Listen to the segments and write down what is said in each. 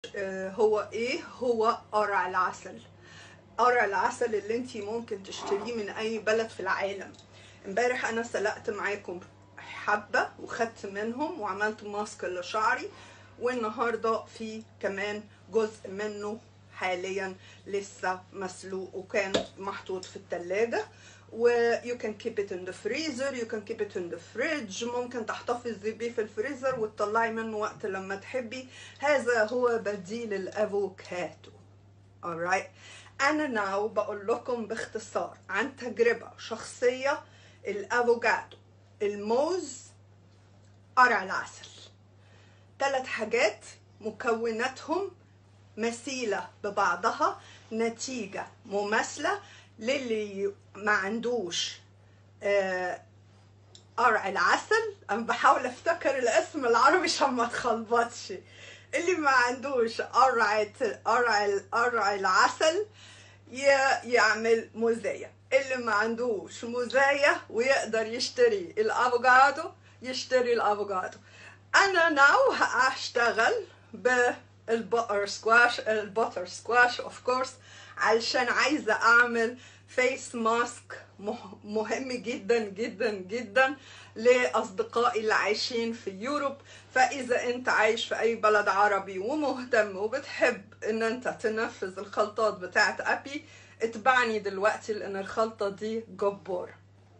آه، هو ايه هو قرع العسل قرع العسل اللي انت ممكن تشتريه من اي بلد في العالم امبارح انا سلقت معاكم حبة وخدت منهم وعملت ماسك لشعري والنهاردة في كمان جزء منه حاليا لسه مسلوق وكان محطوط في التلاجة و you can keep it in the freezer you can keep it in the fridge ممكن تحتفظي بيه في الفريزر وتطلعي منه وقت لما تحبي هذا هو بديل الافوكاتو alright انا ناو بقول لكم باختصار عن تجربة شخصية الافوكاتو الموز قرع العسل ثلاث حاجات مكوناتهم مثيلة ببعضها نتيجة مماثلة للي ما عندوش آه، قرع العسل انا بحاول افتكر الاسم العربي عشان ما اتخلبطش اللي ما عندوش قرع قرع قرع العسل ي- يعمل موزاية اللي ما عندوش موزاية ويقدر يشتري الافوكادو يشتري الافوكادو انا ناو هشتغل بالبقر سكواش البتر سكواش اوف كورس علشان عايزه اعمل فيس ماسك مهم جدا جدا جدا لاصدقائي اللي عايشين في يوروب فاذا انت عايش في اي بلد عربي ومهتم وبتحب ان انت تنفذ الخلطات بتاعت ابي اتبعني دلوقتي لان الخلطه دي جباره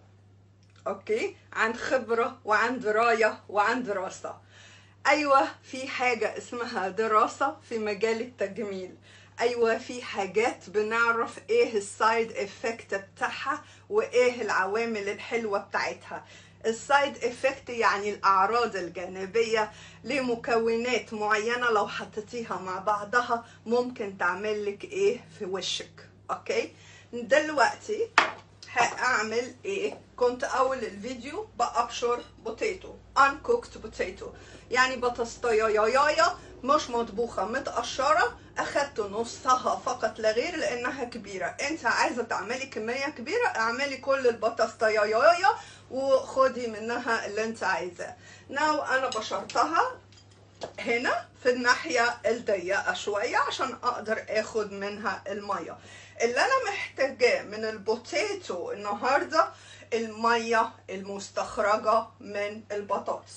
اوكي عن خبره وعن درايه وعن دراسه ايوه في حاجه اسمها دراسه في مجال التجميل ايوه في حاجات بنعرف ايه السايد افكت بتاعها وايه العوامل الحلوه بتاعتها السايد افكت يعني الاعراض الجانبيه لمكونات معينه لو حطيتيها مع بعضها ممكن تعمل لك ايه في وشك اوكي دلوقتي هعمل ايه كنت اول الفيديو بابشر بوتيتو uncooked بوتيتو يعني بطاطايه مش مطبوخه متقشره اخدت نصها فقط لا غير لانها كبيره انت عايزه تعملي كميه كبيره اعملي كل البطاطايه وخدي منها اللي انت عايزاه ناو انا بشرتها هنا في الناحية الضيقة شوية عشان أقدر أخد منها المية اللي أنا محتاجاه من البوتيتو النهاردة المية المستخرجة من البطاطس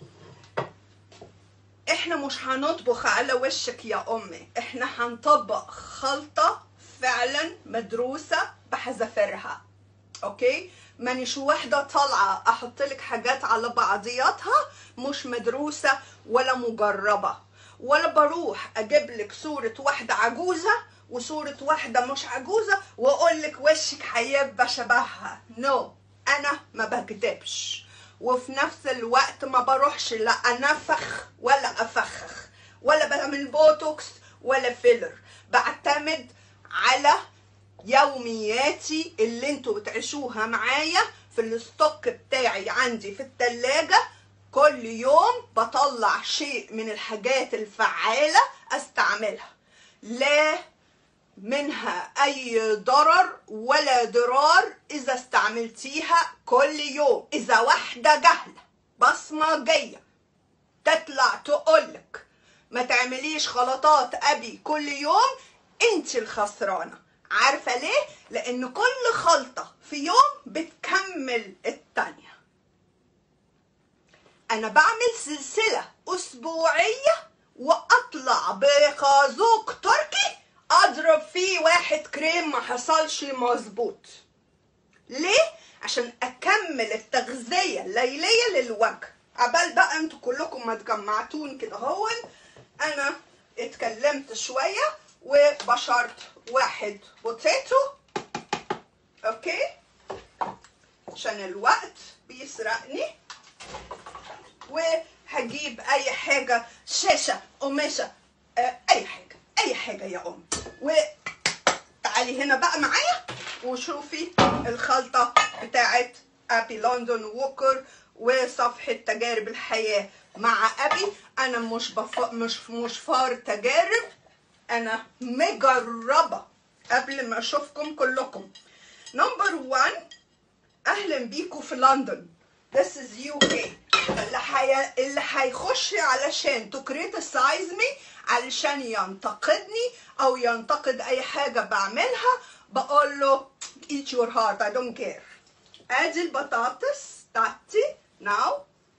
احنا مش هنطبخ على وشك يا امي احنا هنطبق خلطة فعلا مدروسة بحذافيرها اوكي مانيش واحدة طالعة احط لك حاجات على بعضياتها مش مدروسة ولا مجربة ولا بروح اجيب لك صورة واحدة عجوزة وصورة واحدة مش عجوزة واقول لك وشك هيبقى شبهها نو no. انا ما بكدبش وفي نفس الوقت ما بروحش لا انفخ ولا افخخ ولا بعمل بوتوكس ولا فيلر بعتمد على يومياتي اللي انتوا بتعيشوها معايا في الستوك بتاعي عندي في التلاجة كل يوم بطلع شيء من الحاجات الفعالة استعملها لا منها اي ضرر ولا ضرار اذا استعملتيها كل يوم اذا واحدة جهلة بصمجية تطلع تقولك ما تعمليش خلطات ابي كل يوم انت الخسرانة عارفة ليه؟ لان كل خلطة في يوم بتكمل التانية انا بعمل سلسلة اسبوعية واطلع بخازوق تركي اضرب فيه واحد كريم ما حصلش مظبوط ليه عشان اكمل التغذيه الليليه للوجه عبال بقى انتوا كلكم ما تجمعتون كده هون انا اتكلمت شويه وبشرت واحد بوتيتو اوكي عشان الوقت بيسرقني وهجيب اي حاجه شاشه قماشه آه، اي حاجه اي حاجه يا ام وتعالي هنا بقى معايا وشوفي الخلطه بتاعت ابي لندن ووكر وصفحه تجارب الحياه مع ابي انا مش بف... مش مش فار تجارب انا مجربه قبل ما اشوفكم كلكم نمبر 1 اهلا بيكم في لندن this is UK اللي حي... اللي هيخش علشان to criticize me علشان ينتقدني او ينتقد اي حاجة بعملها بقول له eat your heart I don't care ادي البطاطس بتاعتي now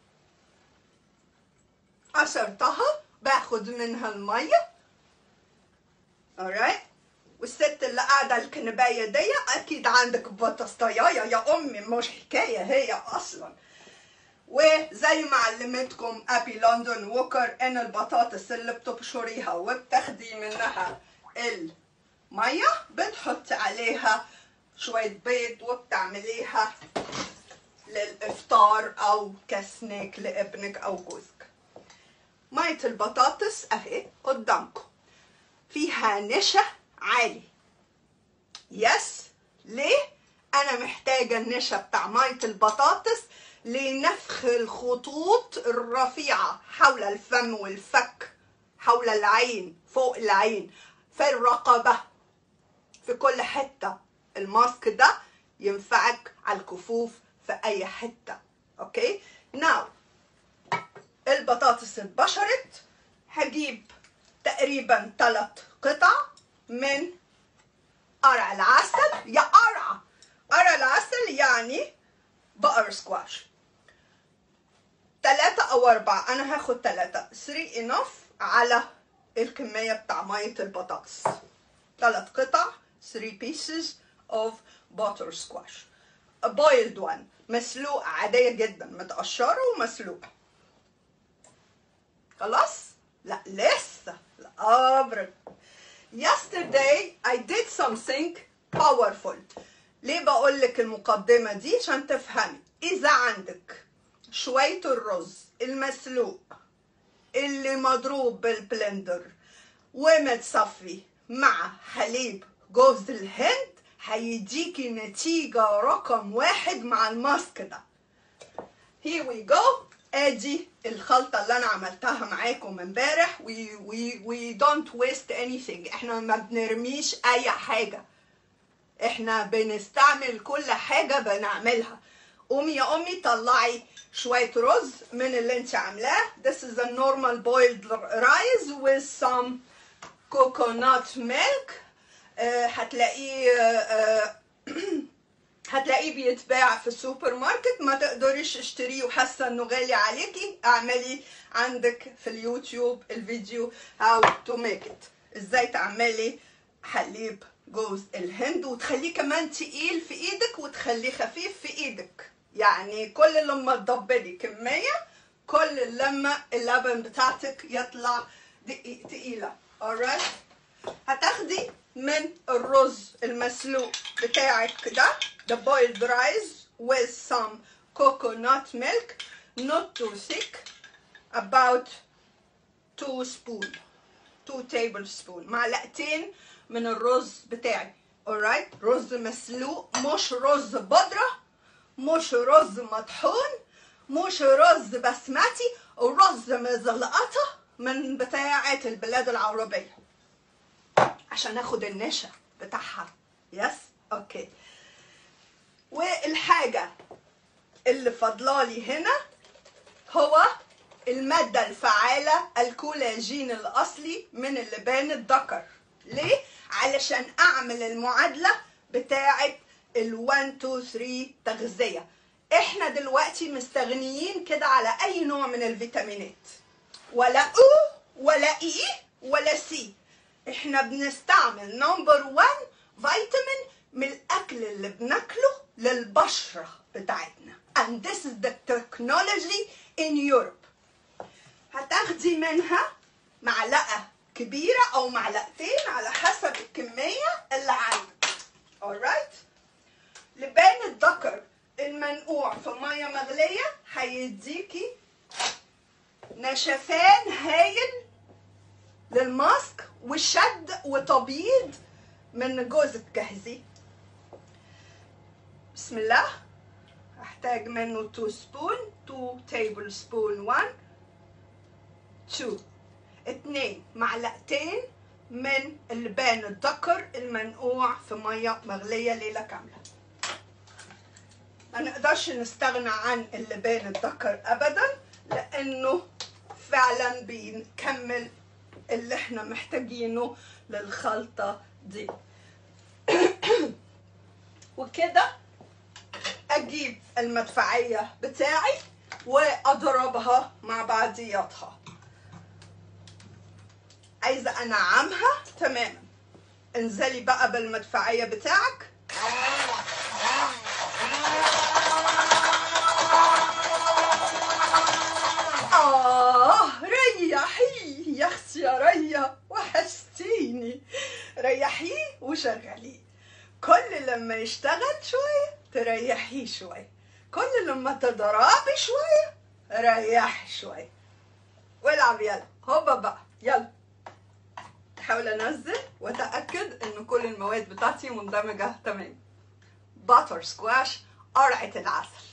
عصرتها باخد منها المية alright والست اللي قاعدة الكنباية دي أكيد عندك بطاطايا يا أمي مش حكاية هي أصلا وزي ما علمتكم أبي لندن ووكر إن البطاطس اللي بتبشريها وبتاخدي منها المية بتحطي عليها شوية بيض وبتعمليها للإفطار أو كسناك لابنك أو جوزك مية البطاطس أهي قدامكم فيها نشا عالي يس ليه انا محتاجه النشا بتاع ميه البطاطس لنفخ الخطوط الرفيعه حول الفم والفك حول العين فوق العين في الرقبه في كل حته الماسك ده ينفعك على الكفوف في اي حته اوكي ناو البطاطس اتبشرت هجيب تقريبا ثلاث قطع من قرع العسل يا قرع قرع العسل يعني بقر سكواش ثلاثة أو أربعة أنا هاخد ثلاثة 3 enough على الكمية بتاع مية البطاطس ثلاث قطع 3 pieces of butter squash a boiled one مسلوقة عادية جدا متقشرة ومسلوقة خلاص؟ لا لسه الأمر yesterday I did something powerful ليه بقول لك المقدمة دي عشان تفهمي إذا عندك شوية الرز المسلوق اللي مضروب بالبلندر ومتصفي مع حليب جوز الهند هيديكي نتيجة رقم واحد مع الماسك ده here we go ادي الخلطه اللي انا عملتها معاكم امبارح we, we, we don't waste anything احنا ما بنرميش اي حاجه احنا بنستعمل كل حاجه بنعملها قومي يا امي طلعي شويه رز من اللي انت عاملاه this is a normal boiled rice with some coconut milk آه، هتلاقيه آه، هتلاقيه بيتباع في السوبر ماركت ما تقدريش تشتريه وحاسه انه غالي عليكي اعملي عندك في اليوتيوب الفيديو how to make it ازاي تعملي حليب جوز الهند وتخليه كمان تقيل في ايدك وتخليه خفيف في ايدك يعني كل لما تضبلي كميه كل لما اللبن بتاعتك يطلع دقيق تقيله alright هتاخدي من الرز المسلوق بتاعك ده the boiled rice with some coconut milk not too thick about 2 spoon 2 tablespoon معلقتين من الرز بتاعي alright رز مسلوق مش رز بودرة مش رز مطحون مش رز بسمتي رز مزلقطة من بتاعة البلاد العربية عشان اخد النشا بتاعها يس اوكي والحاجه اللي فاضلالي هنا هو المادة الفعالة الكولاجين الأصلي من اللبان الذكر ليه؟ علشان أعمل المعادلة بتاعة ال 1 2 3 تغذية احنا دلوقتي مستغنيين كده على أي نوع من الفيتامينات ولا أو ولا إي ولا سي احنا بنستعمل نمبر 1 فيتامين من الاكل اللي بناكله للبشره بتاعتنا and this is the technology in Europe هتاخدي منها معلقه كبيره او معلقتين على حسب الكميه اللي عندك alright لبان الذكر المنقوع في ميه مغليه هيديكي نشفان هايل للماسك وشد وتبييض من جوزك جاهزي بسم الله احتاج منه 2 سبون 2 تيبل سبون 1 2 اتنين معلقتين من اللبان الذكر المنقوع في ميه مغليه ليله كامله ما نقدرش نستغنى عن اللبان الذكر ابدا لانه فعلا بنكمل اللي احنا محتاجينه للخلطة دي وكده اجيب المدفعية بتاعي واضربها مع بعضياتها عايزة انعمها تماما انزلي بقى بالمدفعية بتاعك آه ريحيه يا أختي يا ريا وحشتيني ريحيه وشغليه كل لما يشتغل شوية تريحيه شوية كل لما تضربي شوية ريحي شوية والعب يلا هوبا بقى يلا احاول انزل واتاكد ان كل المواد بتاعتي مندمجه تمام باتر سكواش قرعه العسل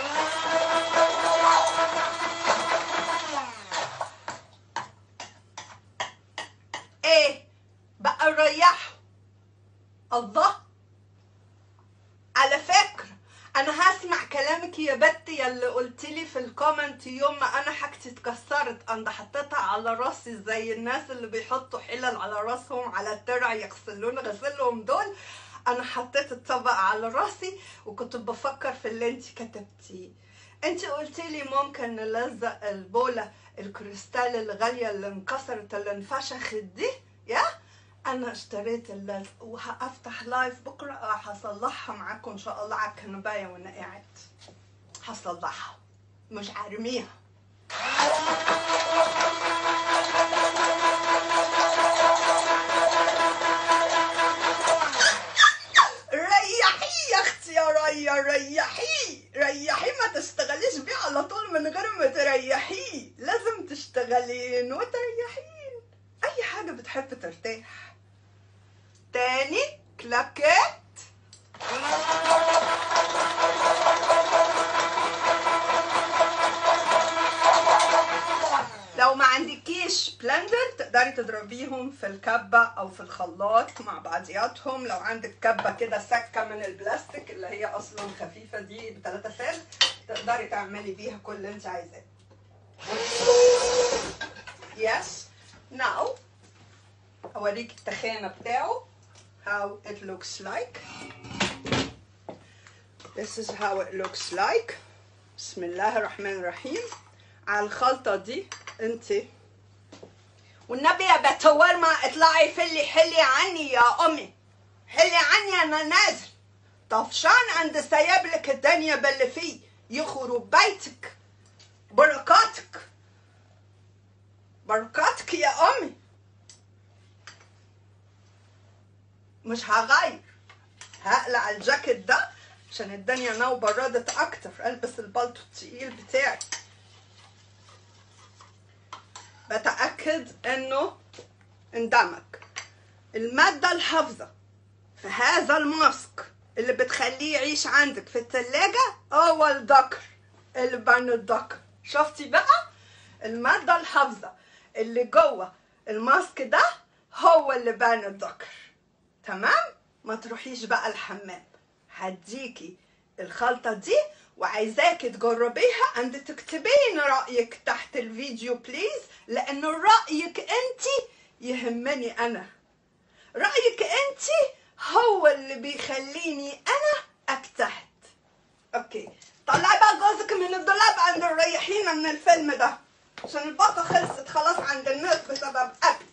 ايه بقى نريحه الله على فكرة انا هسمع كلامك يا بنتي يلي قلت لي في الكومنت يوم ما انا حاجتي اتكسرت انا حطيتها على راسي زي الناس اللي بيحطوا حلل على راسهم على الترع يغسلون غسلهم دول انا حطيت الطبق على راسي وكنت بفكر في اللي انت كتبتيه انت قلت لي ممكن نلزق البوله الكريستال الغاليه اللي انكسرت اللي انفشخت دي يا انا اشتريت اللزق وهفتح لايف بكره هصلحها معاكم ان شاء الله على الكنبايه وانا قاعد هصلحها مش هرميها ريحيه يا اختي يا ريا ريحيه ريحيه ما تشتغليش بيه على طول من غير ما تريحيه لازم تشتغلين وتريحين اي حاجه بتحب ترتاح تاني كلاكيت لو ما عندكيش بلندر تقدري تضربيهم في الكبة أو في الخلاط مع بعضياتهم لو عندك كبة كده سكة من البلاستيك اللي هي أصلا خفيفة دي بتلاتة سال تقدري تعملي بيها كل اللي انت عايزاه Yes now أوريك التخانة بتاعه how it looks like This is how it looks like بسم الله الرحمن الرحيم على الخلطة دي انت والنبي يا بتوار ما اطلعي فلي حلي عني يا امي حلي عني انا نازل طفشان عند سايب لك الدنيا باللي فيه يخرب بيتك بركاتك بركاتك يا امي مش هغير هقلع الجاكيت ده عشان الدنيا ناو بردت اكتر البس البلطو التقيل بتاعي بتأكد انه اندمج المادة الحافظة في هذا الماسك اللي بتخليه يعيش عندك في التلاجة هو الذكر اللي بين الذكر شفتي بقى المادة الحافظة اللي جوه الماسك ده هو اللي بين الذكر تمام ما تروحيش بقى الحمام هديكي الخلطة دي وعايزاكي تجربيها عند تكتبين رأيك تحت الفيديو بليز لأنه رأيك أنت يهمني أنا رأيك أنت هو اللي بيخليني أنا أجتهد أوكي طلعي بقى جوزك من الدولاب عند الريحين من الفيلم ده عشان الباقة خلصت خلاص عند الناس بسبب أكل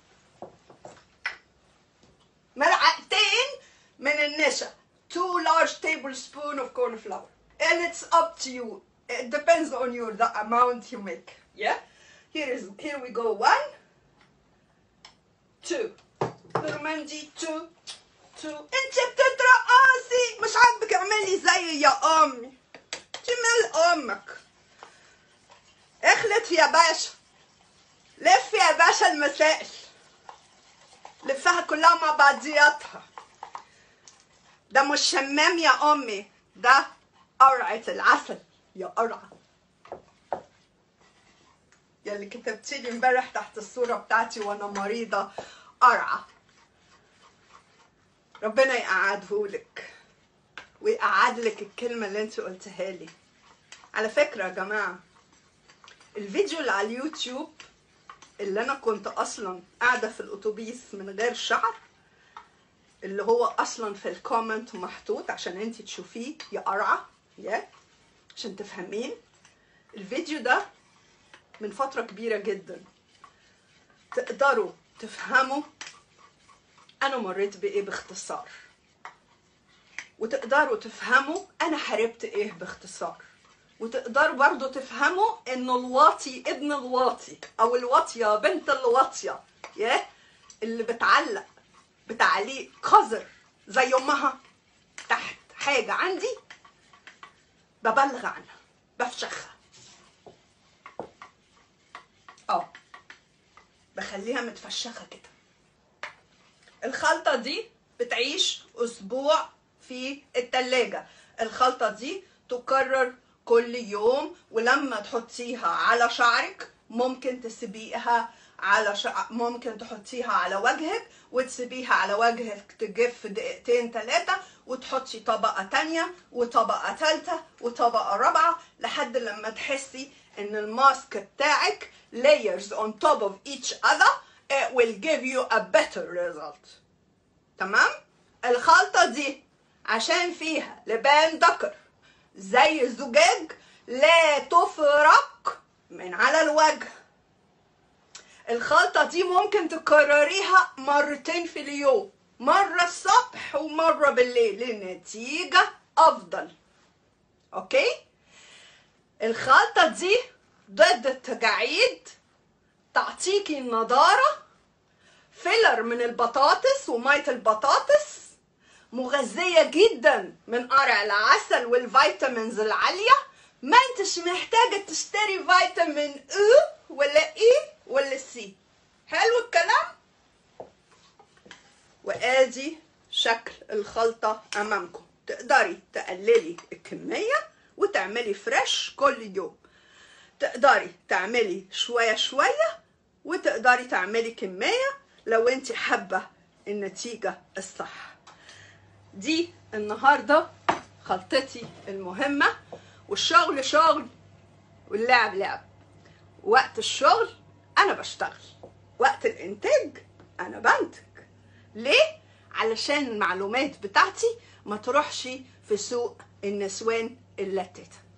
ملعقتين من النشا two large tablespoon of corn flour and it's up to you it depends on you the amount you make yeah here is here we go one two نورماندي two two انت بتترقصي مش عاجبك اعملي زي يا امي جمال امك اخلط يا باشا لف يا باشا المسائل لفها كلها مع بعضياتها ده مش شمام يا امي ده قرعة العسل يا قرعة يلي كتبتي لي امبارح تحت الصورة بتاعتي وانا مريضة قرعة ربنا يقعدهولك ويقعد لك الكلمه اللي انت قلتها لي على فكره يا جماعه الفيديو اللي على اليوتيوب اللي انا كنت اصلا قاعده في الاتوبيس من غير شعر اللي هو اصلا في الكومنت محطوط عشان انت تشوفيه يا قرعه يا عشان تفهمين الفيديو ده من فتره كبيره جدا تقدروا تفهموا انا مريت بايه باختصار وتقدروا تفهموا انا حاربت ايه باختصار وتقدروا برضو تفهموا ان الواطي ابن الواطي او الواطيه بنت الواطيه يا اللي بتعلق بتعليق قذر زي امها تحت حاجه عندي ببلغ عنها بفشخها اه بخليها متفشخه كده الخلطه دي بتعيش اسبوع في التلاجة الخلطه دي تكرر كل يوم ولما تحطيها على شعرك ممكن تسيبيها على شع... ممكن تحطيها على وجهك وتسيبيها على وجهك تجف دقيقتين ثلاثة وتحطي طبقة تانية وطبقة ثالثة وطبقة رابعة لحد لما تحسي ان الماسك بتاعك layers on top of each other it will give you a better result تمام الخلطة دي عشان فيها لبان ذكر زي الزجاج لا تفرق من على الوجه الخلطة دي ممكن تكرريها مرتين في اليوم مرة الصبح ومرة بالليل لنتيجة أفضل أوكي الخلطة دي ضد التجاعيد تعطيكي النضارة فيلر من البطاطس ومية البطاطس مغذية جدا من قرع العسل والفيتامينز العالية ما انتش محتاجة تشتري فيتامين او ولا اي ولا سي حلو الكلام وادي شكل الخلطة امامكم تقدري تقللي الكمية وتعملي فريش كل يوم تقدري تعملي شوية شوية وتقدري تعملي كمية لو انت حابة النتيجة الصح دي النهاردة خلطتي المهمة والشغل شغل واللعب لعب وقت الشغل انا بشتغل وقت الانتاج انا بنتج ليه علشان المعلومات بتاعتي ما تروحش في سوق النسوان اللتاتة